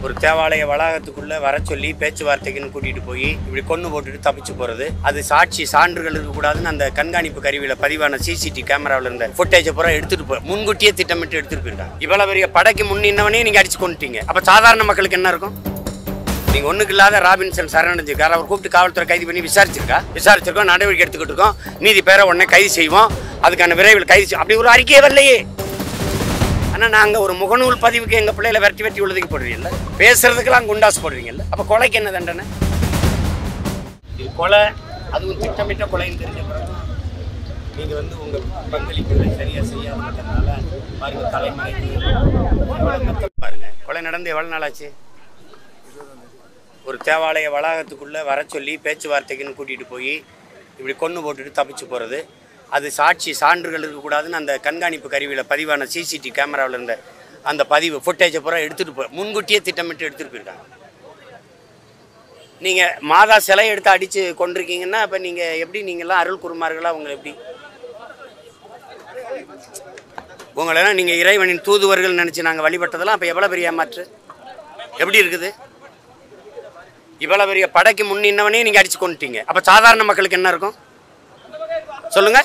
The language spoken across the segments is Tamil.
ஒரு தேவாலய வளாகத்துக்குள்ள வர சொல்லி பேச்சுவார்த்தைக்குன்னு கூட்டிட்டு போய் இப்படி கொண்டு போட்டுட்டு தப்பிச்சு போறது அது சாட்சி சான்றுகள் இருக்கக்கூடாதுன்னு அந்த கண்காணிப்பு கருவியில பதிவான சிசிடி கேமராவில் இருந்த ஃபுட்டேஜை பூரா எடுத்துட்டு போய் முன்கூட்டியே திட்டமிட்டு எடுத்துட்டு போயிருக்காங்க இவ்வளவு பெரிய படைக்கு முன்னின்னவனே நீங்க அடிச்சு கொண்டுட்டீங்க அப்ப சாதாரண மக்களுக்கு என்ன இருக்கும் நீங்க ஒண்ணுக்கு இல்லாத ராபின்சன் சரணடைஞ்சிருக்காரு அவர் கூப்பிட்டு காவல்துறை கைது பண்ணி விசாரிச்சிருக்கா விசாரிச்சிருக்கோம் நடவடிக்கை எடுத்துக்கிட்டு இருக்கோம் நீதி பேரை உடனே கைது செய்வோம் அதுக்கான விரைவில் கைது செய்- அப்படி ஒரு அறிக்கையே வரலையே ஆனா நாங்க ஒரு முகநூல் பதிவுக்கு எங்க பிள்ளைகளை வெட்டி வெட்டி உள்ளதுக்கு போடுறீங்கல்ல பேசுறதுக்கெல்லாம் குண்டாஸ் போடுறீங்கல்ல அப்ப கொலைக்கு என்ன தண்டனை இது கொலை அதுவும் திட்டமிட்ட கொலைன்னு தெரிஞ்ச பிறகு நீங்க வந்து உங்க பங்களிப்புகளை சரியா செய்யாததுனால பாருங்க தலைமுறைக்கு எவ்வளவு மக்கள் பாருங்க கொலை நடந்து எவ்வளவு நாள் ஆச்சு ஒரு தேவாலய வளாகத்துக்குள்ளே வர சொல்லி பேச்சுவார்த்தைக்குன்னு கூட்டிகிட்டு போய் இப்படி கொன்று போட்டுட்டு தப்பிச்சு போகிறது அது சாட்சி சான்றுகள் இருக்கக்கூடாதுன்னு அந்த கண்காணிப்பு கருவியில் பதிவான சிசிடி கேமராவில் இருந்த அந்த பதிவு ஃபுட்டேஜை பூரா எடுத்துகிட்டு போய் முன்கூட்டியே திட்டமிட்டு எடுத்துகிட்டு போயிருக்காங்க நீங்கள் மாதா சிலை எடுத்து அடித்து கொண்டிருக்கீங்கன்னா அப்போ நீங்கள் எப்படி நீங்கள்லாம் அருள் குருமார்களா உங்களை எப்படி உங்களெல்லாம் நீங்கள் இறைவனின் தூதுவர்கள் நினச்சி நாங்கள் வழிபட்டதெல்லாம் அப்போ எவ்வளோ பெரிய ஏமாற்று எப்படி இருக்குது இவ்வளவு பெரிய படைக்கு முன்னின்னவனே நீங்க அடிச்சு கொண்டுட்டீங்க அப்ப சாதாரண மக்களுக்கு என்ன இருக்கும் சொல்லுங்க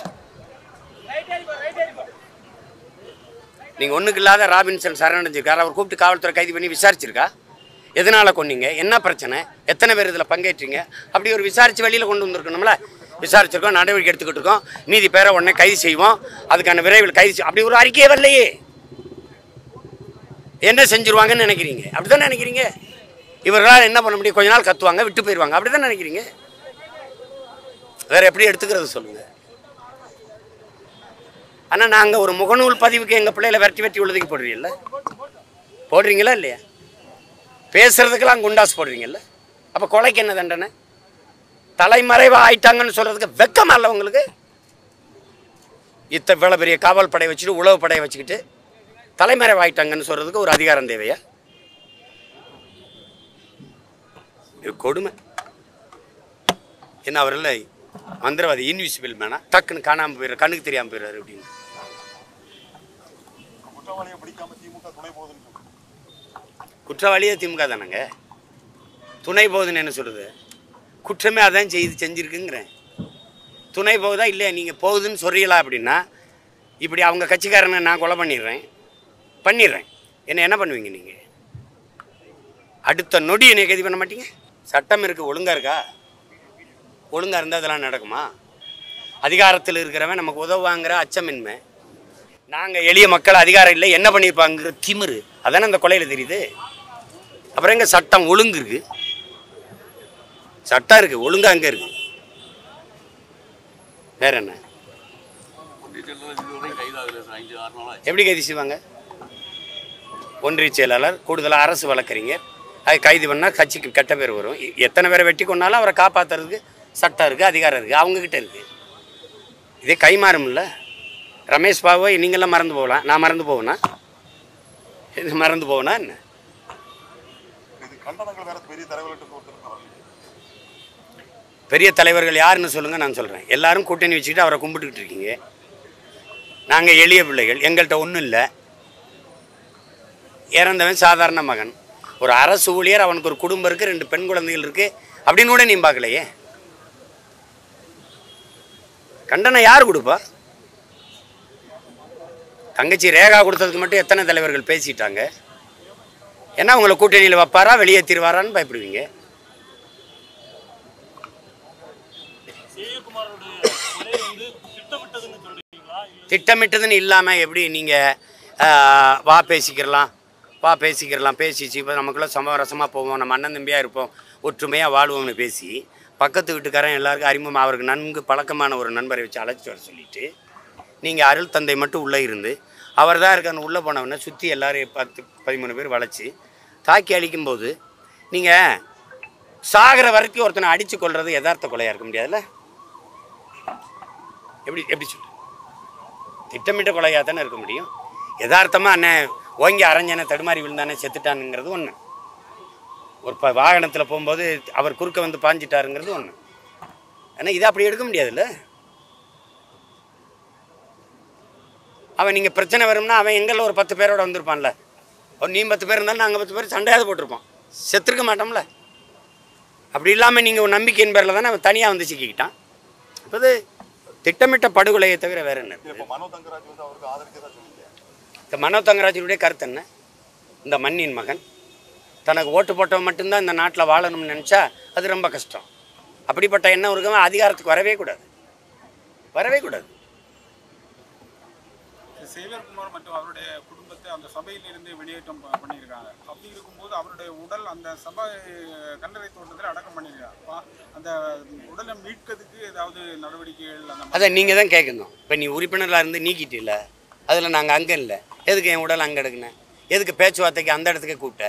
நீங்க ஒண்ணுக்கு இல்லாத ராபின்சன் சரணடைஞ்சிருக்காரு அவர் கூப்பிட்டு காவல்துறை கைது பண்ணி விசாரிச்சிருக்கா எதனால கொன்னீங்க என்ன பிரச்சனை எத்தனை பேர் இதுல பங்கேற்றீங்க அப்படி ஒரு விசாரிச்சு வெளியில கொண்டு வந்திருக்கணும்ல விசாரிச்சிருக்கோம் நடவடிக்கை எடுத்துக்கிட்டு இருக்கோம் நீதி பேரை உடனே கைது செய்வோம் அதுக்கான விரைவில் கைது செய்- அப்படி ஒரு அறிக்கையே வரலையே என்ன செஞ்சிருவாங்கன்னு நினைக்கிறீங்க அப்படிதான் நினைக்கிறீங்க இவர்களால் என்ன பண்ண முடியும் கொஞ்ச நாள் கத்துவாங்க விட்டு போயிடுவாங்க அப்படிதான் நினைக்கிறீங்க வேற எப்படி எடுத்துக்கிறது சொல்லுங்க ஆனா நாங்க ஒரு முகநூல் பதிவுக்கு எங்க பிள்ளைகளை வெட்டி வெட்டி உள்ளதுக்கு போடுறீங்கல்ல போடுறீங்களா இல்லையா பேசுறதுக்கெல்லாம் குண்டாஸ் போடுறீங்கல்ல அப்ப கொலைக்கு என்ன தண்டனை தலைமறைவா ஆயிட்டாங்கன்னு சொல்றதுக்கு வெக்கமா இல்லை உங்களுக்கு இத்த இவ்வளவு பெரிய காவல் படை வச்சுட்டு உளவு படையை வச்சுக்கிட்டு தலைமறைவு ஆயிட்டாங்கன்னு சொல்றதுக்கு ஒரு அதிகாரம் தேவையா இது கொடுமை என்ன அவர் இல்லை மந்திரவாதி இன்விசிபிள் மேனா டக்குன்னு காணாமல் போயிடுற கண்ணுக்கு தெரியாமல் போயிடுறாரு அப்படின்னு குற்றவாளியை பிடிக்காம திமுக துணை போகுதுன்னு சொல்லுது. குற்றவாளியே திமுக தானங்க துணை போகுதுன்னு என்ன சொல்லுது குற்றமே அதான் செய்து செஞ்சிருக்குங்கிறேன் துணை போகுதா இல்லையா நீங்கள் போகுதுன்னு சொல்றீங்களா அப்படின்னா இப்படி அவங்க கட்சிக்காரனை நான் கொலை பண்ணிடுறேன் பண்ணிடுறேன் என்ன என்ன பண்ணுவீங்க நீங்கள் அடுத்த நொடி என்னை கைது பண்ண மாட்டீங்க சட்டம் இருக்குது ஒழுங்காக இருக்கா ஒழுங்காக இருந்தால் அதெல்லாம் நடக்குமா அதிகாரத்தில் இருக்கிறவன் நமக்கு உதவுவாங்கிற அச்சமின்மை நாங்கள் எளிய மக்கள் அதிகாரம் இல்லை என்ன பண்ணியிருப்பாங்கிற திமிரு அதானே அந்த கொலையில் தெரியுது அப்புறம் எங்க சட்டம் ஒழுங்கு இருக்கு சட்டம் இருக்கு ஒழுங்கு அங்கே இருக்கு வேற என்ன ஒன்றிய செயலாளர் இதுவரை கைதாகல சார் அஞ்சு ஆறு நாளாக எப்படி கைது செய்வாங்க ஒன்றிய செயலாளர் கூடுதலாக அரசு வழக்கறிஞர் அது கைது பண்ணால் கட்சிக்கு கெட்ட பேர் வரும் எ- எத்தனை பேரை வெட்டி கொண்டாலும் அவரை காப்பாற்றுறதுக்கு சட்டம் இருக்குது அதிகாரம் இருக்குது அவங்கக்கிட்ட இருக்குது இதே கைமாறும்ல ரமேஷ் பாபுவை நீங்களாம் மறந்து போகலாம் நான் மறந்து போவேனா இது மறந்து போவேனா என்ன இது கண்டனங்கள் வேற பெரிய தலைவர்கிட்ட ஒருத்தர் வரல. பெரிய தலைவர்கள் யாருன்னு சொல்லுங்கள் நான் சொல்கிறேன் எல்லாரும் கூட்டணி வச்சுக்கிட்டு அவரை கும்பிட்டுக்கிட்டு இருக்கீங்க நாங்கள் எளிய பிள்ளைகள் எங்கள்கிட்ட ஒன்றும் இல்லை இறந்தவன் சாதாரண மகன் ஒரு அரசு ஊழியர் அவனுக்கு ஒரு குடும்பம் இருக்குது ரெண்டு பெண் குழந்தைகள் இருக்குது அப்படின்னு கூட நீ பார்க்கலையே கண்டனம் யார் கொடுப்பா தங்கச்சி ரேகா கொடுத்ததுக்கு மட்டும் எத்தனை தலைவர்கள் பேசிட்டாங்க ஏன்னா உங்களை கூட்டணியில் வைப்பாரா வெளியே திருவாரான்னு பயப்படுவீங்க திட்டமிட்டதுன்னு இல்லாமல் எப்படி நீங்கள் வா பேசிக்கிறலாம் வா பேசிக்கிறலாம் பேசிச்சு இப்போ நமக்குள்ள சமரசமாக போவோம் நம்ம அண்ணன் தம்பியாக இருப்போம் ஒற்றுமையாக வாழ்வோம்னு பேசி பக்கத்து வீட்டுக்காரன் எல்லாருக்கும் அறிமுகம் அவருக்கு நன்கு பழக்கமான ஒரு நண்பரை வச்சு அழைச்சிட்டு வர சொல்லிட்டு நீங்கள் அருள் தந்தை மட்டும் உள்ளே இருந்து அவர் தான் இருக்கான்னு உள்ளே போனவொடனே சுற்றி எல்லாரையும் பத்து பதிமூணு பேர் வளைச்சி தாக்கி அழிக்கும்போது நீங்கள் சாகிற வரைக்கும் ஒருத்தனை அடித்து கொள்வது யதார்த்த கொலையாக இருக்க முடியாதுல்ல எப்படி எப்படி சொல்லு திட்டமிட்ட கொலையாக தானே இருக்க முடியும் யதார்த்தமாக அண்ணன் ஓங்கி அரைஞ்சனை தடுமாறி விழுந்தானே செத்துட்டானுங்கிறது ஒன்று ஒரு ப வாகனத்தில் போகும்போது அவர் குறுக்க வந்து பாஞ்சிட்டாருங்கிறது ஒன்று ஆனால் இதை அப்படி எடுக்க முடியாதுல்ல அவன் நீங்கள் பிரச்சனை வரும்னா அவன் எங்களில் ஒரு பத்து பேரோட வந்திருப்பான்ல ஒரு நீ பத்து பேர் இருந்தாலும் நாங்கள் பத்து பேர் சண்டையாவது போட்டிருப்போம் செத்துருக்க மாட்டோம்ல அப்படி இல்லாமல் நீங்கள் ஒரு நம்பிக்கையின் பேரில் தானே அவன் தனியாக வந்து சிக்கிக்கிட்டான் இப்போ இது திட்டமிட்ட படுகொலையை தவிர வேற என்ன இப்போ மனோ தங்கராஜ் வந்து அவருக்கு ஆதரிக்கதா சொல்லியிருக்காரு இந்த மனோ தங்கராஜனுடைய கருத்து என்ன இந்த மண்ணின் மகன் தனக்கு ஓட்டு போட்டவன் மட்டும்தான் இந்த நாட்டில் வாழணும்னு நினச்சா அது ரொம்ப கஷ்டம் அப்படிப்பட்ட எண்ணம் இருக்கவன் அதிகாரத்துக்கு வரவே கூடாது வரவே கூடாது சேவியர்குமார் மற்றும் அவருடைய குடும்பத்தை அந்த சபையிலிருந்து வெளியேற்றம் ப- பண்ணியிருக்காங்க அப்படி இருக்கும்போது அவருடைய உடல் அந்த சபை கல்லறை தோட்டத்தில் அடக்கம் பண்ணியிருக்காங்க அப்ப அந்த உடலை மீட்கிறதுக்கு ஏதாவது நடவடிக்கைகள் அந்த மாதிரி அதை நீங்கள் தான் கேட்கணும் இப்போ நீ உறுப்பினராக இருந்து நீக்கிட்டில்ல அதில் நாங்கள் அங்கே இல்லை எதுக்கு என் உடல் அங்கே எடுக்கினேன் எதுக்கு பேச்சுவார்த்தைக்கு அந்த இடத்துக்கு கூப்பிட்ட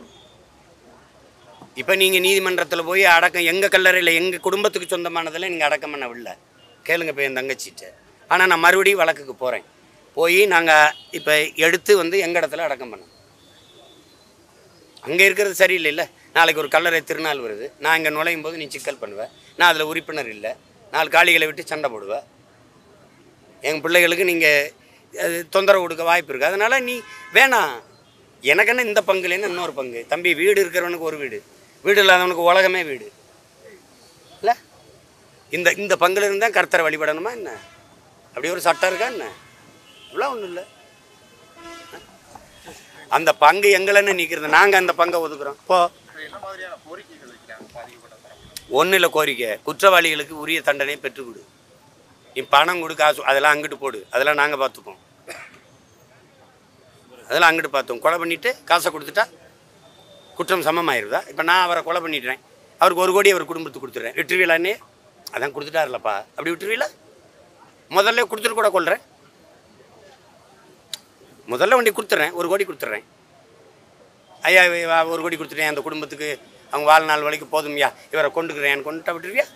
இப்போ நீங்கள் நீதிமன்றத்தில் போய் அடக்கம் எங்கள் கல்லறையில் எங்கள் குடும்பத்துக்கு சொந்தமானதில் நீங்கள் அடக்கம் பண்ண விடல கேளுங்க போய் என் தங்கச்சிட்ட ஆனால் நான் மறுபடியும் வழக்குக்கு போகிறேன் போய் நாங்கள் இப்போ எடுத்து வந்து எங்கள் இடத்துல அடக்கம் பண்ணோம் அங்கே இருக்கிறது சரியில்லைல்ல நாளைக்கு ஒரு கல்லறை திருநாள் வருது நான் இங்கே நுழையும் போது நீ சிக்கல் பண்ணுவேன் நான் அதில் உறுப்பினர் இல்லை நாலு காளிகளை விட்டு சண்டை போடுவேன் எங்கள் பிள்ளைகளுக்கு நீங்கள் தொந்தரவு கொடுக்க வாய்ப்பு இருக்குது அதனால் நீ வேணாம் எனக்கு என்ன இந்த பங்கு இல்லைன்னா இன்னொரு பங்கு தம்பி வீடு இருக்கிறவனுக்கு ஒரு வீடு வீடு இல்லாதவனுக்கு உலகமே வீடு இல்லை இந்த இந்த பங்குல இருந்தால் கர்த்தரை வழிபடணுமா என்ன அப்படி ஒரு சட்டம் இருக்கா என்ன இவ்வளோ ஒன்றும் இல்லை அந்த பங்கு எங்களன்னு நிற்கிறது நாங்கள் அந்த பங்கை ஒதுக்குறோம் போ என்ன மாதிரியான கோரிக்கைகள் வைக்கிறாங்க பாதிக்கப்பட்ட தரப்பு ஒன்றும் இல்லை கோரிக்கை குற்றவாளிகளுக்கு உரிய தண்டனை பெற்றுக் கொடு நீ பணம் கொடு காசு அதெல்லாம் அங்கிட்டு போடு அதெல்லாம் நாங்கள் பார்த்துப்போம் அதெல்லாம் அங்கிட்டு பார்த்தோம் கொலை பண்ணிவிட்டு காசை கொடுத்துட்டா குற்றம் சமமாயிருதா இப்போ நான் அவரை கொலை பண்ணிடுறேன் அவருக்கு ஒரு கோடி அவர் குடும்பத்துக்கு கொடுத்துட்றேன் விட்டுருவீலான்னே அதான் கொடுத்துட்டாருலப்பா அப்படி விட்டுருவீங்களா முதல்ல கொடுத்துட்டு கூட கொள்கிறேன் முதல்ல வண்டி கொடுத்துட்றேன் ஒரு கோடி கொடுத்துட்றேன் ஐயா இவ- ஒரு கோடி கொடுத்துட்டேன் அந்த குடும்பத்துக்கு அவங்க வாழ்நாள் வரைக்கும் போதும்யா இவரை கொண்டுக்கிறேன் கொண்டுட்டா விட்டுருவியா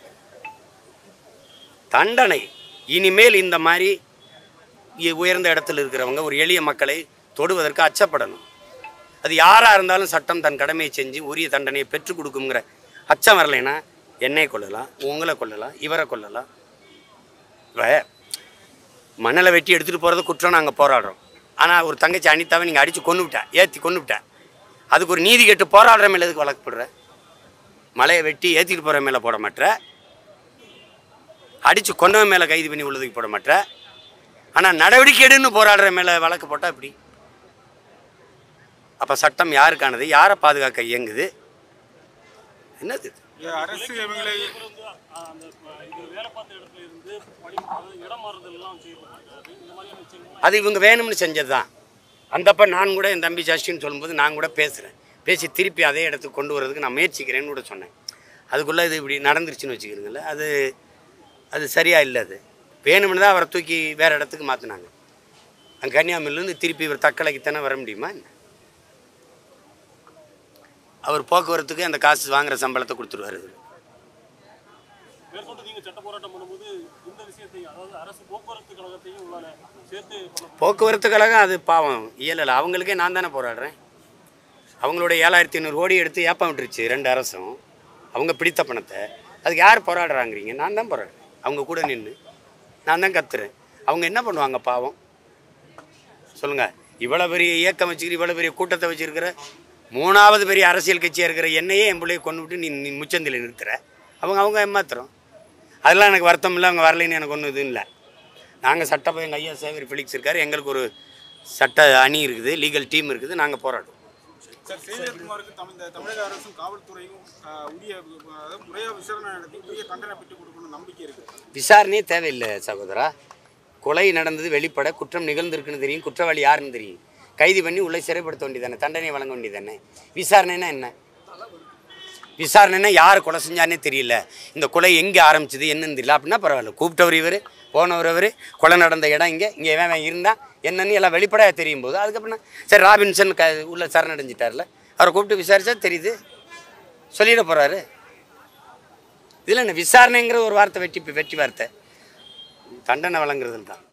தண்டனை இனிமேல் இந்த மாதிரி இ- உயர்ந்த இடத்துல இருக்கிறவங்க ஒரு எளிய மக்களை தொடுவதற்கு அச்சப்படணும் அது யாராக இருந்தாலும் சட்டம் தன் கடமையை செஞ்சு உரிய தண்டனையை பெற்றுக் கொடுக்குங்கிற அச்சம் வரலைன்னா என்னை கொள்ளலாம் உங்களை கொள்ளலாம் இவரை கொள்ளலாம் இப்போ மணலை வெட்டி எடுத்துகிட்டு போகிறது குற்றம் நாங்கள் போராடுறோம் ஆனால் ஒரு தங்கச்சி அனிதாவை நீங்கள் அடித்து கொண்டு விட்டா ஏற்றி கொண்டு விட்டா அதுக்கு ஒரு நீதி கேட்டு போராடுற மேலே எதுக்கு வழக்கு போடுற மலையை வெட்டி ஏற்றிட்டு போகிற மேலே போட மாட்ற அடித்து கொண்டவன் மேலே கைது பண்ணி உள்ளதுக்கு போட மாட்ற ஆனால் நடவடிக்கை எடுன்னு போராடுற மேலே வழக்கு போட்டால் எப்படி அப்போ சட்டம் யாருக்கானது யாரை பாதுகாக்க இயங்குது என்னது இது? இது அரசு இவங்களை அந்த இது வேலை பார்த்த இடத்துல இருந்து பணி அதாவது இடம் மாறுதல் எல்லாம் செய்யப்பட்டிருக்காரு இந்த மாதிரியான விஷயங்கள் அது இவங்க வேணும்னு செஞ்சது தான் அந்தப்போ நான் கூட என் தம்பி ஜாஸ்டின்னு சொல்லும்போது நான் கூட பேசுகிறேன் பேசி திருப்பி அதே இடத்துக்கு கொண்டு வரதுக்கு நான் முயற்சிக்கிறேன்னு கூட சொன்னேன் அதுக்குள்ளே இது இப்படி நடந்துருச்சுன்னு வச்சுக்கிறீங்களே அது அது சரியாக இல்லை அது வேணும்னு தான் அவரை தூக்கி வேறு இடத்துக்கு மாற்றினாங்க அங்கே கன்னியாகுமரியிலேருந்து திருப்பி இவர் தக்கலைக்கு தானே வர முடியுமா என்ன அவர் போக்குவரத்துக்கு அந்த காசு வாங்குற சம்பளத்தை கொடுத்துருவாரு மேற்கொண்டு நீங்க சட்ட போராட்டம் பண்ணும்போது இந்த விஷயத்தையும் அதாவது அரசு போக்குவரத்து கழகத்தையும் உள்ளான சேர்த்து பண்ண போக்குவரத்து கழகம் அது பாவம் இயலலை அவங்களுக்கே நான் தானே போராடுறேன் அவங்களோட ஏழாயிரத்தி ஐநூறு கோடி எடுத்து ஏப்பம் விட்டுருச்சு ரெண்டு அரசும் அவங்க பிடித்த பணத்தை அதுக்கு யார் போராடுறாங்கிறீங்க நான் தான் போராடுறேன் அவங்க கூட நின்று நான் தான் கத்துறேன் அவங்க என்ன பண்ணுவாங்க பாவம் சொல்லுங்கள் இவ்வளோ பெரிய இயக்கம் வச்சுக்கிட்டு இவ்வளோ பெரிய கூட்டத்தை வச்சுருக்கிற மூணாவது பெரிய அரசியல் கட்சியாக இருக்கிற என்னையே என் பிள்ளைய கொண்டு விட்டு நீ நீ முச்சந்தில் நிறுத்துற அவங்க அவங்க ஏமாத்துறோம் அதெல்லாம் எனக்கு வருத்தம் இல்லை அவங்க வரலைன்னு எனக்கு ஒன்றும் இதுவும் இல்லை நாங்கள் சட்ட எங்கள் ஐயா சேவர் ஃபிலிக்ஸ் இருக்கார் எங்களுக்கு ஒரு சட்ட அணி இருக்குது லீகல் டீம் இருக்குது நாங்கள் போராடுவோம் சார் சேவியர்குமாருக்கு தமிழ் இந்த தமிழக அரசும் காவல்துறையும் ஆஹ், உரிய அதாவது முறையாக விசாரணை நடத்தி உரிய தண்டனை பெற்றுக் கொடுக்கணும் நம்பிக்கை இருக்கு விசாரணையே தேவையில்லை சகோதரா கொலை நடந்தது வெளிப்பட குற்றம் நிகழ்ந்திருக்குன்னு தெரியும் குற்றவாளி யாருன்னு தெரியும் கைது பண்ணி உள்ளே சிறைப்படுத்த வேண்டியதானே தண்டனை வழங்க வேண்டியதானே விசாரணைனா என்ன விசாரணைனா யார் கொலை செஞ்சானே தெரியல இந்த கொலை எங்கே ஆரம்பிச்சது என்னன்னு தெரியல அப்படின்னா பரவாயில்ல கூப்பிட்டவர் இவர் போனவர் அவர் கொலை நடந்த இடம் இங்கே இங்கே இவன் இருந்தான் என்னன்னு எல்லாம் வெளிப்படையாக தெரியும் போது அதுக்கப்புறம் சரி ராபின்சன் க உள்ள சரணடைஞ்சிட்டார்ல அவரை கூப்பிட்டு விசாரிச்சா தெரியுது சொல்லிட போகிறாரு இதில் என்ன விசாரணைங்கிற ஒரு வார்த்தை வெற்றி வெற்றி வார்த்தை தண்டனை வழங்குறதுன்னு தான்